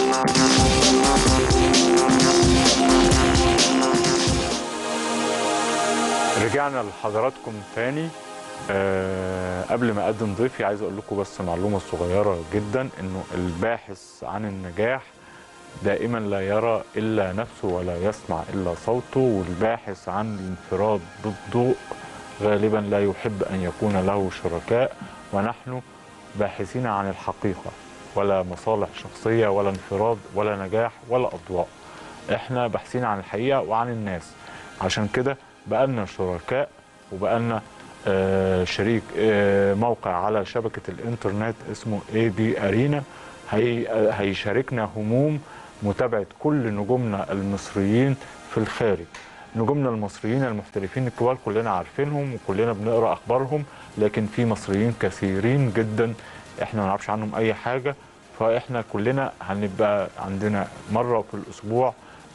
رجعنا لحضراتكم تاني أه قبل ما اقدم ضيفي عايز اقول لكم بس معلومه صغيره جدا انه الباحث عن النجاح دائما لا يرى الا نفسه ولا يسمع الا صوته والباحث عن الانفراد بالضوء غالبا لا يحب ان يكون له شركاء ونحن باحثين عن الحقيقه ولا مصالح شخصيه ولا انفراد ولا نجاح ولا اضواء احنا باحثين عن الحقيقه وعن الناس عشان كده بقالنا شركاء وبقالنا آه شريك آه موقع على شبكه الانترنت اسمه اي بي ارينا هي هيشاركنا هموم متابعه كل نجومنا المصريين في الخارج نجومنا المصريين المحترفين الكبار كلنا عارفينهم وكلنا بنقرا اخبارهم لكن في مصريين كثيرين جدا احنا ما نعرفش عنهم اي حاجه فاحنا كلنا هنبقى عندنا مره في الاسبوع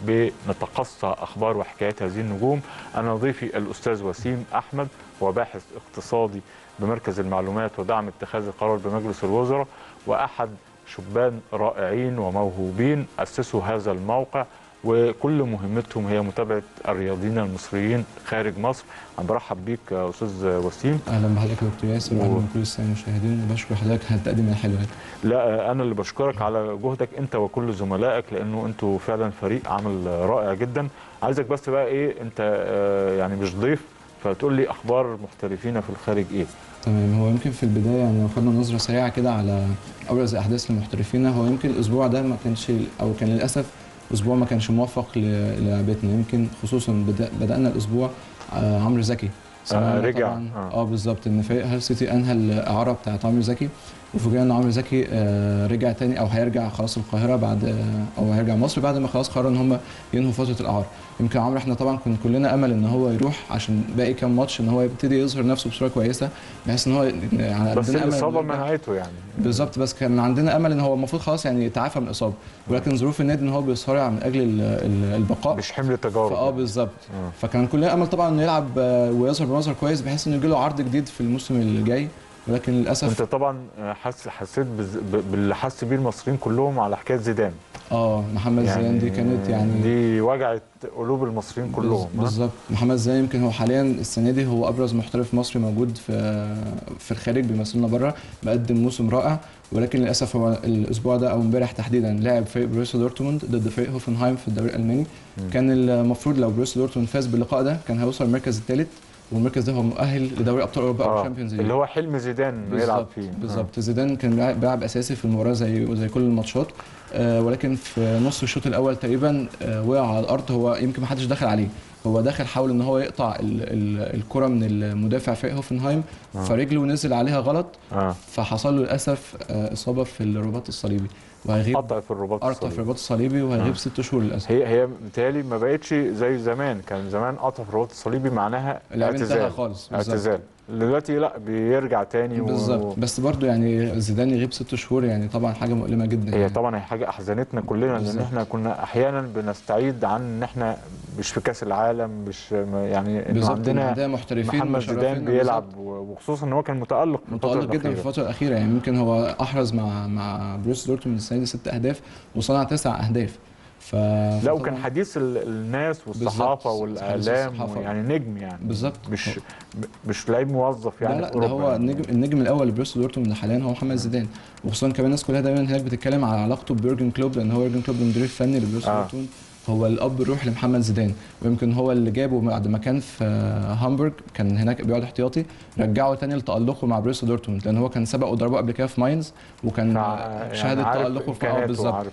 بنتقصى اخبار وحكايات هذه النجوم انا ضيفي الاستاذ وسيم احمد هو باحث اقتصادي بمركز المعلومات ودعم اتخاذ القرار بمجلس الوزراء واحد شبان رائعين وموهوبين اسسوا هذا الموقع وكل مهمتهم هي متابعه الرياضيين المصريين خارج مصر انا برحب بيك يا استاذ وسيم اهلا بحضرتك يا دكتور ياسر واهلا بكل الساده المشاهدين وبشكر حضرتك على التقديم الحلو ده لا انا اللي بشكرك على جهدك انت وكل زملائك لانه انتوا فعلا فريق عمل رائع جدا عايزك بس بقى ايه انت آه يعني مش ضيف فتقول لي اخبار محترفين في الخارج ايه تمام هو يمكن في البدايه يعني لو خدنا نظره سريعه كده على ابرز احداث المحترفين هو يمكن الاسبوع ده ما كانش او كان للاسف اسبوع ما كانش موفق للعبتنا يمكن خصوصا بدأ بدانا الاسبوع آه عمرو زكي آه رجع اه, آه بالظبط ان فريق هال سيتي انهى الاعاره بتاعت عمرو زكي وفوجئنا ان عمرو زكي آه رجع تاني او هيرجع خلاص القاهره بعد آه او هيرجع مصر بعد ما خلاص قرروا ان هم ينهوا فتره الاعاره يمكن عمرو احنا طبعا كنا كلنا امل ان هو يروح عشان باقي كام ماتش ان هو يبتدي يظهر نفسه بصوره كويسه بحيث ان هو يعني بس الاصابه منعته يعني بالظبط بس كان عندنا امل ان هو المفروض خلاص يعني يتعافى من الاصابه ولكن ظروف النادي ان هو بيصارع من اجل البقاء مش حمل تجارب اه بالظبط فكان كلنا امل طبعا انه يلعب ويظهر بمظهر كويس بحيث انه يجي له عرض جديد في الموسم اللي جاي ولكن للاسف انت طبعا حس حسيت باللي حس بيه المصريين كلهم على حكايه زيدان اه محمد يعني زيدان دي كانت يعني دي وجعت قلوب المصريين كلهم بالظبط محمد زيدان يمكن هو حاليا السنه دي هو ابرز محترف مصري موجود في في الخارج بيمثلنا بره مقدم موسم رائع ولكن للاسف هو الاسبوع ده او امبارح تحديدا لعب فريق بروسيا دورتموند ضد فريق هوفنهايم في الدوري الالماني م. كان المفروض لو بروسيا دورتموند فاز باللقاء ده كان هيوصل المركز الثالث والمركز ده هو مؤهل لدوري ابطال اوروبا او الشامبيونز ليج اللي هو حلم زيدان يلعب فيه بالظبط زيدان كان بيلعب اساسي في المباراه زي زي كل الماتشات آه ولكن في نص الشوط الاول تقريبا آه وقع على الارض هو يمكن ما حدش دخل عليه هو داخل حاول ان هو يقطع ال ال الكره من المدافع فريق هوفنهايم آه. فرجله نزل عليها غلط آه. فحصل له للاسف آه اصابه في الرباط الصليبي وهيغيب قطع في الرباط الصليبي قطع في الرباط الصليبي وهيغيب آه. ست شهور للاسف هي هي متهيألي ما بقتش زي زمان كان زمان قطع في الرباط الصليبي معناها اعتزال خالص اعتزال دلوقتي لا بيرجع تاني بالظبط و... بس برضه يعني زيدان يغيب ست شهور يعني طبعا حاجه مؤلمه جدا هي يعني. طبعا هي حاجه احزنتنا كلنا لان احنا كنا احيانا بنستعيد عن ان احنا مش في كاس العالم مش يعني انه عندنا, عندنا محترفين محمد زيدان بيلعب وخصوصا ان هو كان متالق في متالق جدا في الفتره الاخيره يعني يمكن هو احرز مع مع بروس دورتموند السنه دي ست اهداف وصنع تسع اهداف ف لا وكان حديث الناس والصحافه والاعلام يعني نجم يعني بالظبط مش مش لعيب موظف يعني لا لا ده هو النجم النجم الاول لبروسيا دورتموند حاليا هو محمد زيدان وخصوصا كمان الناس كلها دايما هناك بتتكلم على علاقته بيورجن كلوب لان هو يورجن كلوب المدير الفني لبروسيا آه. دورتموند هو الاب الروح لمحمد زيدان ويمكن هو اللي جابه بعد ما كان في هامبورغ كان هناك بيقعد احتياطي رجعه تاني لتالقه مع بروسيا دورتموند لان هو كان سبق وضربه قبل كده في ماينز وكان شهاده يعني تالقه في اه بالظبط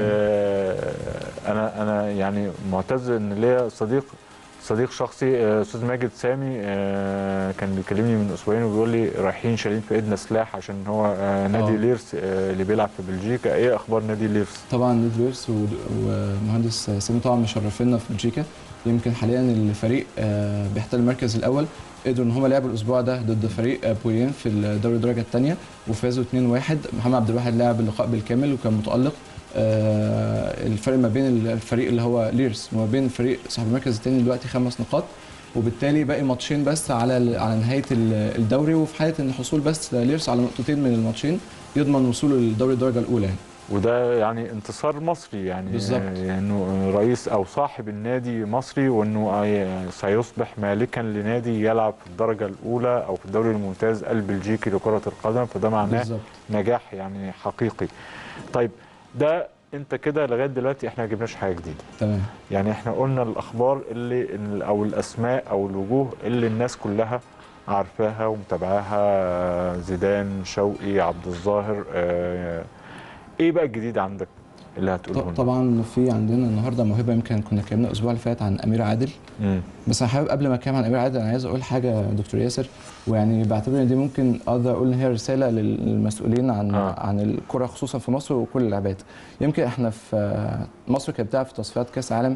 انا انا يعني معتز ان ليا صديق صديق شخصي استاذ ماجد سامي كان بيكلمني من اسبوعين وبيقول لي رايحين شايلين في ايدنا سلاح عشان هو نادي أوه. ليرس اللي بيلعب في بلجيكا ايه اخبار نادي ليرس طبعا نادي ليرس ومهندس سامي طبعا مشرفينا في بلجيكا يمكن حاليا الفريق بيحتل المركز الاول قدروا ان هم لعبوا الاسبوع ده ضد فريق بويين في الدوري الدرجه الثانيه وفازوا 2-1 محمد عبد الواحد لعب اللقاء بالكامل وكان متالق آه الفرق ما بين الفريق اللي هو ليرس وما بين الفريق صاحب المركز الثاني دلوقتي خمس نقاط وبالتالي باقي ماتشين بس على على نهايه الدوري وفي حاله ان الحصول بس ليرس على نقطتين من الماتشين يضمن وصوله للدوري الدرجه الاولى يعني وده يعني انتصار مصري يعني بالظبط. آه، انه رئيس او صاحب النادي مصري وانه آه، سيصبح مالكا لنادي يلعب في الدرجه الاولى او في الدوري الممتاز البلجيكي لكره القدم فده معناه بالظبط نجاح يعني حقيقي طيب ده انت كده لغايه دلوقتي احنا ما جبناش حاجه جديده تمام يعني احنا قلنا الاخبار اللي او الاسماء او الوجوه اللي الناس كلها عارفاها ومتابعاها زيدان شوقي عبد الظاهر آه، ايه بقى الجديد عندك اللي هتقوله ط- لنا؟ طبعا في عندنا النهارده موهبه يمكن كنا اتكلمنا الاسبوع اللي فات عن امير عادل مم. بس انا حابب قبل ما اتكلم عن امير عادل انا عايز اقول حاجه يا دكتور ياسر ويعني بعتبر ان دي ممكن اقدر اقول ان هي رساله للمسؤولين عن آه. آه. عن الكره خصوصا في مصر وكل اللعبات يمكن احنا في آه، مصر كانت بتلعب في تصفيات كاس عالم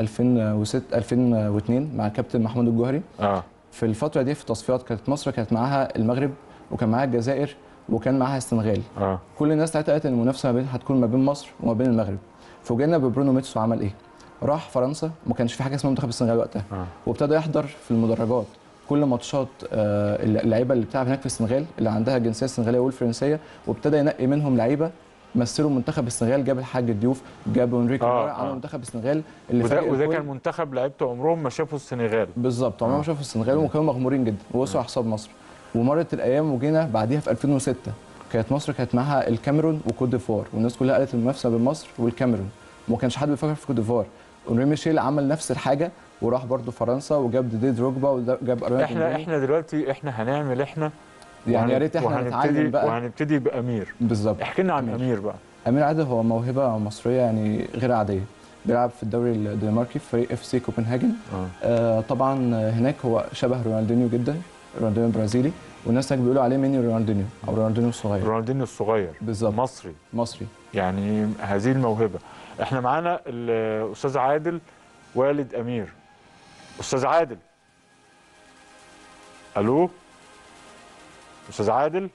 2006 2002 مع الكابتن محمود الجوهري اه في الفتره دي في التصفيات كانت مصر كانت معاها المغرب وكان معاها الجزائر وكان معاها السنغال اه كل الناس ساعتها قالت ان المنافسه ما بين هتكون ما بين مصر وما بين المغرب فوجئنا ببرونو ميتسو عمل ايه؟ راح فرنسا ما كانش في حاجه اسمها منتخب السنغال وقتها اه وابتدى يحضر في المدرجات كل ماتشات آه، اللعيبه اللي بتلعب هناك في السنغال اللي عندها الجنسيه السنغاليه والفرنسيه وابتدى ينقي منهم لعيبه مثلوا منتخب السنغال جاب الحاج الضيوف جاب انريكي آه، آه عمل آه. منتخب السنغال اللي وده فاجئ وده الكل. كان منتخب لعيبته عمرهم ما شافوا السنغال بالظبط عمرهم آه. ما شافوا السنغال وكانوا مغمورين جدا ووصلوا على حساب مصر ومرت الايام وجينا بعديها في 2006 كانت مصر كانت معاها الكاميرون وكوت ديفوار والناس كلها قالت المنافسه بين مصر والكاميرون وما كانش حد بيفكر في كوت ديفوار اونري ميشيل عمل نفس الحاجه وراح برضو فرنسا وجاب ديدي دروجبا وجاب ارون احنا احنا دلوقتي احنا هنعمل احنا يعني يا وهن- ريت احنا وهنبتدي- نتعلم بقى وهنبتدي بامير بالظبط احكي لنا عن أمير. امير بقى امير عادل هو موهبه مصريه يعني غير عاديه بيلعب في الدوري الدنماركي في فريق اف سي كوبنهاجن اه آه طبعا هناك هو شبه رونالدينيو جدا رونالدينيو البرازيلي والناس هناك بيقولوا عليه ميني رونالدينيو او رونالدينيو الصغير رونالدينيو الصغير بالظبط مصري مصري يعني هذه الموهبه احنا معانا الاستاذ عادل والد امير استاذ عادل الو استاذ عادل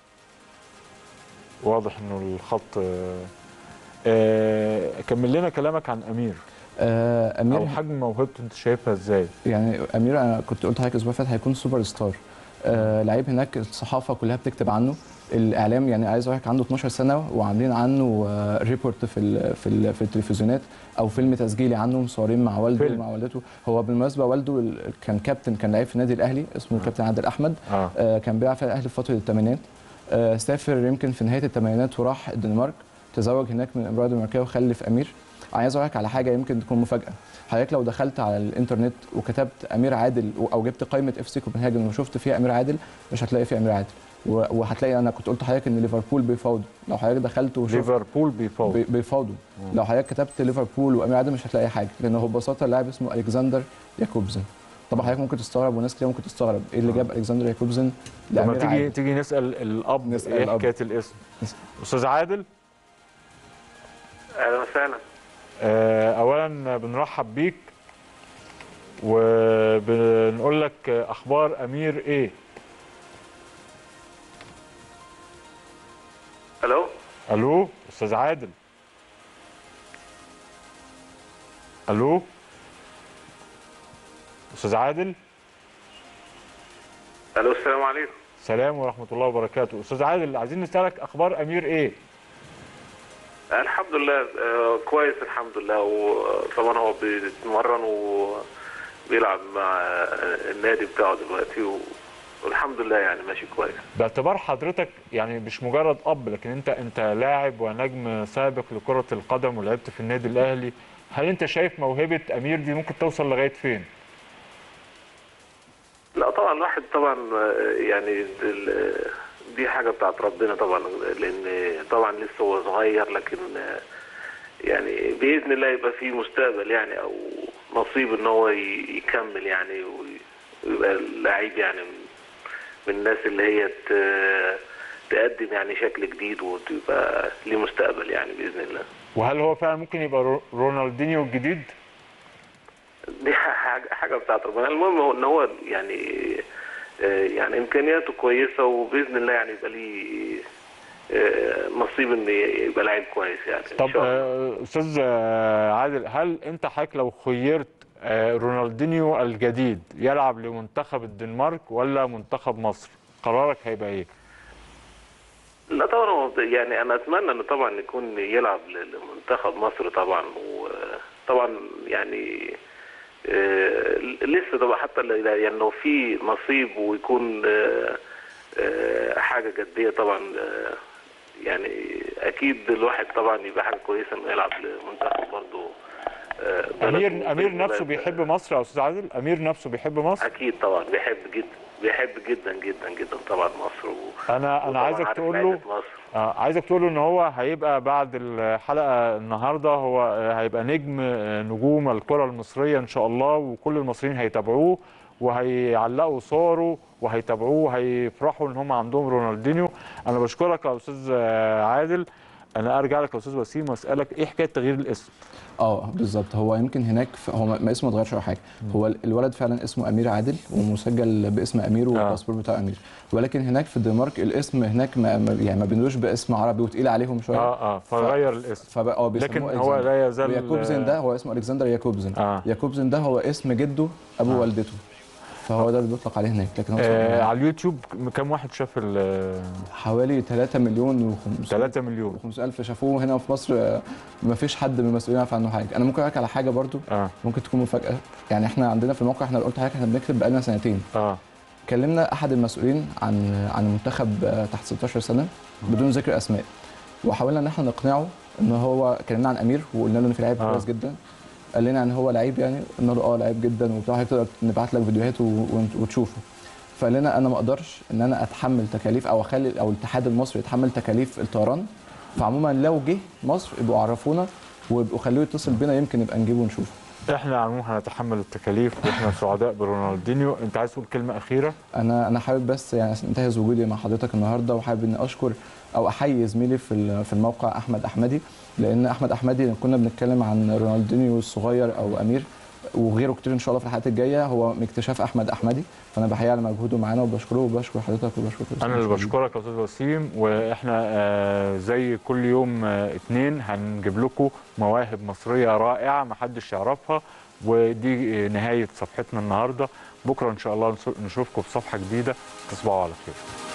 واضح انه الخط آه، آه، كمل لنا كلامك عن امير آه امير او حجم موهبته انت شايفها ازاي يعني امير انا كنت قلت لحضرتك الاسبوع اللي فات هيكون سوبر ستار آه لعيب هناك الصحافه كلها بتكتب عنه الاعلام يعني عايز اقول لك عنده 12 سنه وعاملين عنه آه ريبورت في ال في ال في التلفزيونات او فيلم تسجيلي عنه مصورين مع والده فيلم. ومع والدته هو بالمناسبه والده ال- كان كابتن كان لعيب في النادي الاهلي اسمه آه. كابتن عادل احمد اه آه كان بيلعب في الاهلي في فتره الثمانينات آه سافر يمكن في نهايه الثمانينات وراح الدنمارك تزوج هناك من امراه دنماركيه وخلف امير عايز اقول لك على حاجه يمكن تكون مفاجاه حضرتك لو دخلت على الانترنت وكتبت امير عادل او جبت قائمه اف سي كوبنهاجن وشفت فيها امير عادل مش هتلاقي فيها امير عادل و- وهتلاقي انا كنت قلت لحضرتك ان ليفربول بيفاوضوا لو حضرتك دخلت وشفت ليفربول بيفوز بي- بيفاوضوا مم. لو حضرتك كتبت ليفربول وامير عادل مش هتلاقي حاجه لان هو ببساطه لاعب اسمه الكسندر ياكوبزن طبعا حضرتك ممكن تستغرب وناس كتير ممكن تستغرب ايه اللي آه. جاب الكسندر ياكوبزن لما لامير تيجي عادل تيجي نسال الاب نسأل ايه الأب. حكايه الاسم نسأل. استاذ عادل اهلا وسهلا آه، اولا بنرحب بيك وبنقول لك اخبار امير ايه الو الو استاذ عادل الو استاذ عادل الو السلام عليكم سلام ورحمه الله وبركاته استاذ عادل عايزين نسالك اخبار امير ايه الحمد لله آه، كويس الحمد لله وطبعا هو بيتمرن وبيلعب مع آه، النادي بتاعه دلوقتي و- والحمد لله يعني ماشي كويس باعتبار حضرتك يعني مش مجرد اب لكن انت انت لاعب ونجم سابق لكره القدم ولعبت في النادي الاهلي هل انت شايف موهبه امير دي ممكن توصل لغايه فين لا طبعا الواحد طبعا آه، يعني ال- دي حاجة بتاعت ربنا طبعا لأن طبعا لسه هو صغير لكن آه، يعني بإذن الله يبقى فيه مستقبل يعني أو نصيب إن هو ي- يكمل يعني وي- ويبقى لعيب يعني من الناس اللي هي ت- تقدم يعني شكل جديد وتبقى ليه مستقبل يعني بإذن الله وهل هو فعلا ممكن يبقى رو- رونالدينيو الجديد دي حاجة حاجة بتاعت ربنا المهم هو ان هو يعني آه، يعني امكانياته كويسة وباذن الله يعني يبقى ليه آه، نصيب ان يبقى لاعب كويس يعني ان طب شاء الله آه، استاذ آه، عادل هل انت حضرتك لو خيرت آه، رونالدينيو الجديد يلعب لمنتخب الدنمارك ولا منتخب مصر قرارك هيبقى ايه لا طبعا هو يعني انا اتمنى انه طبعا يكون يلعب لمنتخب مصر طبعا وطبعا يعني آه، لسه طبعا حتى ل- يعني لو في نصيب ويكون آه، آه، حاجه جديه طبعا آه، يعني اكيد الواحد طبعا يبقى حاجه كويسه انه يلعب لمنتخب برضه آه، بلده امير امير وبإذن نفسه الله- بيحب مصر يا استاذ عادل امير نفسه بيحب مصر اكيد طبعا بيحب جدا بيحب جدا جدا جدا طبعا مصر و... انا انا وطبعاً عايزك عارف تقول له لعيبة مصر آه عايزك تقول له ان هو هيبقى بعد الحلقه النهارده هو آه، هيبقى نجم آه، نجوم الكره المصريه ان شاء الله وكل المصريين هيتابعوه وهيعلقوا صوره وهيتابعوه وهيفرحوا ان هم عندهم رونالدينيو انا بشكرك يا استاذ آه، عادل انا ارجع لك يا استاذ وسيم واسالك ايه حكايه تغيير الاسم اه بالظبط هو يمكن هناك ف- هو ما ما اسمه ما اتغيرش ولا حاجه هو ال- الولد فعلا اسمه امير عادل ومسجل باسم امير والباسبور بتاعه امير ولكن هناك في الدنمارك الاسم هناك ما ما- يعني ما بينوش باسم عربي وتقيل عليهم شويه اه اه فغير الاسم فبقى اه لكن بيسموه هو ألكسندر. لا يزال وياكوبزن ده هو اسمه الكسندر ياكوبزن آه. ياكوبزن ده هو اسم جده ابو آه. والدته فهو ده اللي بيطلق عليه هناك لكن هو آه اسمه على اليوتيوب كم واحد شاف ال حوالي 3 مليون و500 3 مليون 500 الف شافوه هنا في مصر آه، ما فيش حد من المسؤولين يعرف عنه حاجه انا ممكن اقول لك على حاجه برضو اه ممكن تكون مفاجاه يعني احنا عندنا في الموقع احنا قلت حضرتك احنا بنكتب بقالنا سنتين اه كلمنا احد المسؤولين عن عن المنتخب آه، تحت 16 سنه بدون ذكر اسماء وحاولنا ان احنا نقنعه ان هو كلمنا عن امير وقلنا له ان في لعيب آه. كويس جدا قال لنا ان هو لعيب يعني قلنا له اه لعيب جدا وبتاع حضرتك تقدر نبعت لك فيديوهات و- وانت- وتشوفه فقال لنا انا ما اقدرش ان انا اتحمل تكاليف او اخلي او الاتحاد المصري يتحمل تكاليف الطيران فعموما لو جه مصر يبقوا عرفونا ويبقوا خلوه يتصل بينا يمكن نبقى نجيبه ونشوفه احنا عموما هنتحمل التكاليف واحنا سعداء برونالدينيو انت عايز تقول كلمه اخيره انا انا حابب بس يعني انتهز وجودي مع حضرتك النهارده وحابب اني اشكر او احيي زميلي في ال- في الموقع احمد احمدي لان احمد احمدي كنا بنتكلم عن رونالدينيو الصغير او امير وغيره كتير ان شاء الله في الحلقات الجايه هو من اكتشاف احمد احمدي فانا بحييه على مجهوده معانا وبشكره وبشكر حضرتك وبشكر كل انا اللي المشاهدين. بشكرك يا استاذ وسيم واحنا آه، زي كل يوم آه، اتنين هنجيب لكم مواهب مصريه رائعه محدش يعرفها ودي آه، نهايه صفحتنا النهارده بكره ان شاء الله نشوفكم في صفحه جديده تصبحوا على خير